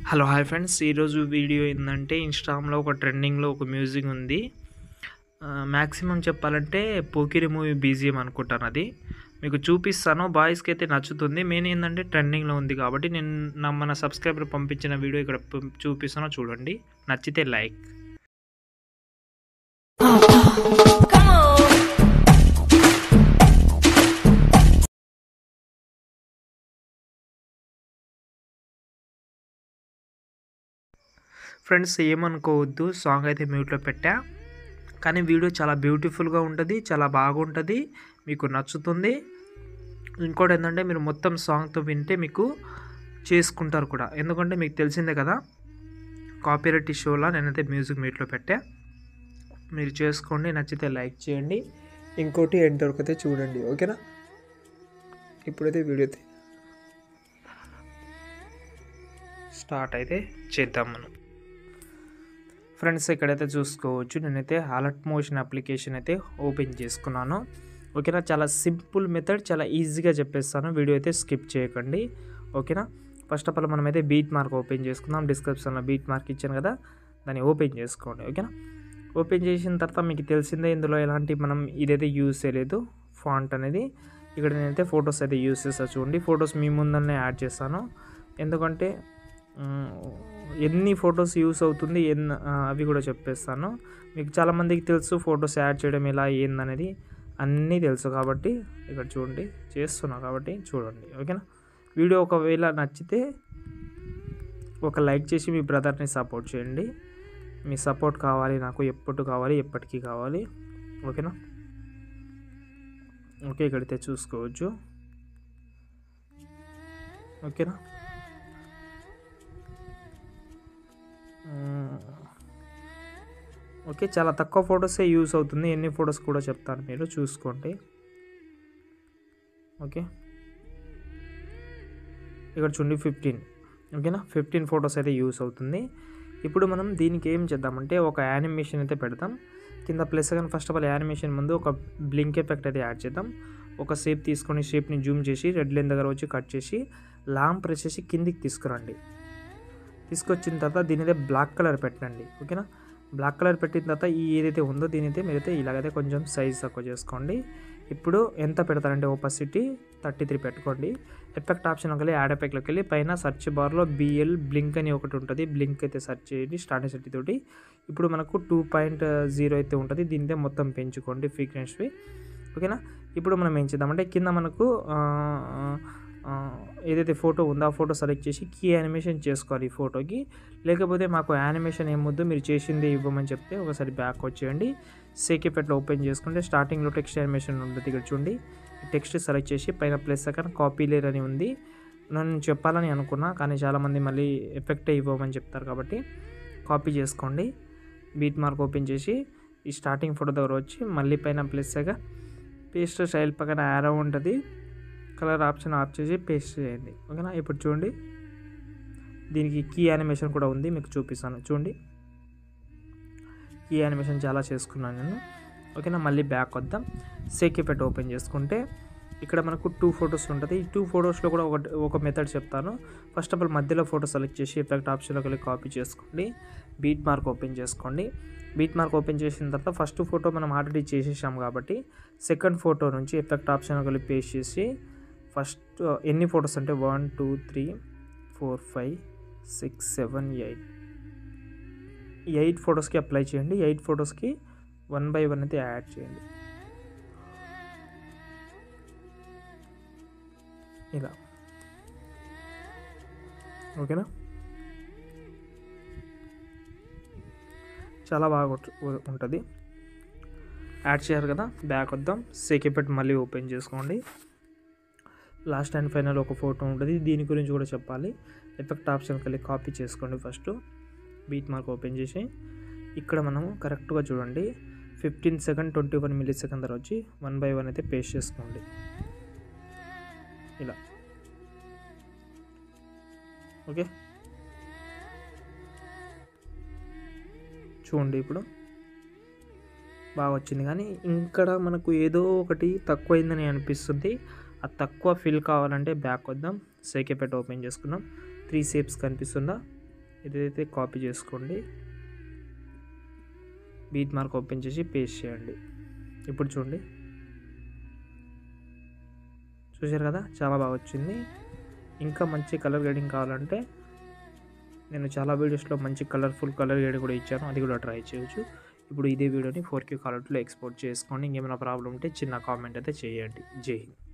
Hello hi friends ఈరోజు video ఏంటంటే ఇన్స్టాగ్రామ్లో ఒక ట్రెండింగ్లో ఒక మ్యూజిక్ ఉంది మ్యాక్సిమం చెప్పాలంటే పోకిరి మూవీ బీజిఎం అనుకుంటాను అది మీకు చూపిస్తాను బాయ్స్కి అయితే నచ్చుతుంది మెయిన్ ఏంటంటే ట్రెండింగ్లో ఉంది కాబట్టి నేను నా మన సబ్స్క్రైబర్ పంపించిన వీడియో ఇక్కడ పం- చూపిస్తాను చూడండి నచ్చితే లైక్ Come on. ఫ్రెండ్స్ ఏమనుకోవద్దు సాంగ్ అయితే మ్యూట్లో పెట్టా కానీ వీడియో చాలా బ్యూటిఫుల్గా ఉంటుంది చాలా బాగుంటుంది మీకు నచ్చుతుంది ఇంకోటి ఏంటంటే మీరు మొత్తం సాంగ్తో వింటే మీకు చేసుకుంటారు కూడా ఎందుకంటే మీకు తెలిసిందే కదా కాపీరైట్ షోలా నేనైతే మ్యూజిక్ మ్యూట్లో పెట్టా మీరు చేసుకోండి నచ్చితే లైక్ చేయండి ఇంకోటి ఎండ్ వరకు అయితే చూడండి ఓకేనా ఇప్పుడైతే వీడియో అయితే స్టార్ట్ అయితే చేద్దాం మనం ఫ్రెండ్స్ ఇక్కడైతే చూసుకోవచ్చు నేనైతే అలర్ట్ మోషన్ అప్లికేషన్ అయితే ఓపెన్ చేసుకున్నాను ఓకేనా చాలా సింపుల్ మెథడ్ చాలా ఈజీగా చెప్పేస్తాను వీడియో అయితే స్కిప్ చేయకండి ఓకేనా ఫస్ట్ ఆఫ్ ఆల్ మనమైతే బీట్ మార్క్ ఓపెన్ చేసుకుందాం డిస్క్రిప్షన్లో బీట్ మార్క్ ఇచ్చాను కదా దాన్ని ఓపెన్ చేసుకోండి ఓకేనా ఓపెన్ చేసిన తర్వాత మీకు తెలిసిందే ఇందులో ఎలాంటి మనం ఇదైతే యూజ్ చేయలేదు ఫాంట్ అనేది ఇక్కడ నేనైతే ఫొటోస్ అయితే యూజ్ చేస్తాను చూడండి ఫొటోస్ మీ ముందరనే యాడ్ చేస్తాను ఎందుకంటే మ్, ఎన్ని ఫొటోస్ యూస్ అవుతుంది ఎన్ ఆ, అవి కూడా చెప్పేస్తాను మీకు చాలామందికి తెలుసు ఫొటోస్ యాడ్ చేయడం ఎలా ఏందనేది అన్నీ తెలుసు కాబట్టి ఇక్కడ చూడండి చేస్తున్నా కాబట్టి చూడండి ఓకేనా వీడియో ఒకవేళ నచ్చితే ఒక లైక్ చేసి మీ బ్రదర్ని సపోర్ట్ చేయండి మీ సపోర్ట్ కావాలి నాకు ఎప్పుడు కావాలి ఎప్పటికీ కావాలి ఓకేనా ఓకే ఇక్కడైతే చూసుకోవచ్చు ఓకేనా మ్మ్. ఓకే చాలా తక్కువ ఫొటోసే యూస్ అవుతుంది ఎన్ని ఫొటోస్ కూడా చెప్తాను మీరు చూసుకోండి ఓకే ఇక్కడ చూడండి ఫిఫ్టీన్ ఓకేనా ఫిఫ్టీన్ ఫొటోస్ అయితే యూస్ అవుతుంది ఇప్పుడు మనం దీనికి ఏం చేద్దామంటే ఒక యానిమేషన్ అయితే పెడతాం కింద ప్లస్ కానీ ఫస్ట్ ఆఫ్ ఆల్ యానిమేషన్ ముందు ఒక బ్లింక్ ఎఫెక్ట్ అయితే యాడ్ చేద్దాం ఒక షేప్ తీసుకొని షేప్ని జూమ్ చేసి రెడ్ లైన్ దగ్గర వచ్చి కట్ చేసి లాంగ్ ప్రెస్ చేసి కిందికి తీసుకురండి తీసుకొచ్చిన తర్వాత దీని అయితే బ్లాక్ కలర్ పెట్టండి ఓకేనా బ్లాక్ కలర్ పెట్టిన తర్వాత ఈ ఏదైతే ఉందో దీని అయితే మీరైతే ఇలాగైతే కొంచెం సైజ్ తక్కువ చేసుకోండి ఇప్పుడు ఎంత పెడతారంటే ఓపసిటీ థర్టీ త్రీ పెట్టుకోండి ఎఫెక్ట్ ఆప్షన్కి వెళ్ళి యాడ్ ఎఫెక్ట్లోకి వెళ్ళి పైన సెర్చ్ బార్లో బిఎల్ బ్లింక్ అని ఒకటి ఉంటుంది బ్లింక్ అయితే సెర్చ్ చేయండి స్టార్టింగ్ సెట్ తోటి ఇప్పుడు మనకు టూ పాయింట్ జీరో అయితే ఉంటుంది దీనిదే మొత్తం పెంచుకోండి ఫ్రీక్వెన్సీ ఓకేనా ఇప్పుడు మనం ఏం చేద్దామంటే కింద మనకు ఆ, ఆ, ఏదైతే ఫోటో ఉందో ఆ ఫోటో సెలెక్ట్ చేసి కీ యానిమేషన్ చేసుకోవాలి ఈ ఫోటోకి లేకపోతే మాకు యానిమేషన్ ఏమొద్దు మీరు చేసింది ఇవ్వమని చెప్తే ఒకసారి బ్యాక్ వచ్చేయండి సేకెపెట్లో ఓపెన్ చేసుకుంటే స్టార్టింగ్లో టెక్స్ట్ యానిమేషన్ ఉంటుంది ఇక్కడ చూడండి టెక్స్ట్ సెలెక్ట్ చేసి పైన ప్లస్ సెకండ్ కాపీ లేర్ అని ఉంది నేను చెప్పాలని అనుకున్నా కానీ చాలామంది మళ్ళీ ఎఫెక్టే ఇవ్వమని చెప్తారు కాబట్టి కాపీ చేసుకోండి బీట్ మార్క్ ఓపెన్ చేసి ఈ స్టార్టింగ్ ఫోటో దగ్గర వచ్చి మళ్ళీ పైన ప్లస్ సెకండ్ పేస్ట్ స్టైల్ పక్కన యారో ఉంటుంది కలర్ ఆప్షన్ ఆఫ్ చేసి పేస్ట్ చేయండి ఓకేనా ఇప్పుడు చూడండి దీనికి కీ యానిమేషన్ కూడా ఉంది మీకు చూపిస్తాను చూడండి కీ యానిమేషన్ చాలా చేసుకున్నాను నేను ఓకేనా మళ్ళీ బ్యాక్ వద్దాం సేకిపెట్ ఓపెన్ చేసుకుంటే ఇక్కడ మనకు టూ ఫొటోస్ ఉంటుంది ఈ టూ ఫొటోస్లో కూడా ఒక ఒక మెథడ్ చెప్తాను ఫస్ట్ ఆఫ్ ఆల్ మధ్యలో ఫోటో సెలెక్ట్ చేసి ఎఫెక్ట్ ఆప్షన్లోకి వెళ్ళి కాపీ చేసుకోండి బీట్ మార్క్ ఓపెన్ చేసుకోండి బీట్ మార్క్ ఓపెన్ చేసిన తర్వాత ఫస్ట్ ఫోటో మనం ఆల్రెడీ చేసేసాం కాబట్టి సెకండ్ ఫోటో నుంచి ఎఫెక్ట్ ఆప్షన్లోకి వెళ్ళి పేస్ట్ చేసి ఫస్ట్ ఎన్ని ఫొటోస్ అంటే one two three four five six seven eight ఈ ఎయిట్ ఫొటోస్కి అప్లై చేయండి ఎయిట్ ఫొటోస్కి వన్ బై వన్ అయితే యాడ్ చేయండి ఇలా ఓకేనా చాలా బాగా ఉంటుంది యాడ్ చేయాలి కదా బ్యాక్ వద్దాం సేకేపెట్ మళ్ళీ ఓపెన్ చేసుకోండి లాస్ట్ అండ్ ఫైనల్ ఒక ఫోటో ఉంటుంది దీని గురించి కూడా చెప్పాలి ఎఫెక్ట్ ఆప్షన్కి వెళ్ళి కాపీ చేసుకోండి ఫస్ట్ బీట్ మార్క్ ఓపెన్ చేసి ఇక్కడ మనము కరెక్ట్గా చూడండి fifteen second twenty one millisecond దగ్గర వచ్చి వన్ బై వన్ అయితే పేస్ట్ చేసుకోండి ఇలా ఓకే చూడండి ఇప్పుడు బాగా వచ్చింది కానీ ఇక్కడ మనకు ఏదో ఒకటి తక్కువైందని అనిపిస్తుంది ఆ తక్కువ ఫిల్ కావాలంటే బ్యాక్ వద్దాం సేకేపెట్ ఓపెన్ చేసుకున్నాం త్రీ షేప్స్ కనిపిస్తుందా ఇదైతే కాపీ చేసుకోండి బీట్ మార్క్ ఓపెన్ చేసి పేస్ట్ చేయండి ఇప్పుడు చూడండి చూశారు కదా చాలా బాగా వచ్చింది ఇంకా మంచి కలర్ గ్రేడింగ్ కావాలంటే నేను చాలా వీడియోస్లో మంచి కలర్ఫుల్ కలర్ గ్రేడ్ కూడా ఇచ్చాను అది కూడా ట్రై చేయొచ్చు ఇప్పుడు ఇదే వీడియోని ఫోర్ క్యూ కలర్లో ఎక్స్పోర్ట్ చేసుకోండి ఇంకేమైనా ప్రాబ్లం ఉంటే చిన్న కామెంట్ అయితే చేయండి జై హింద్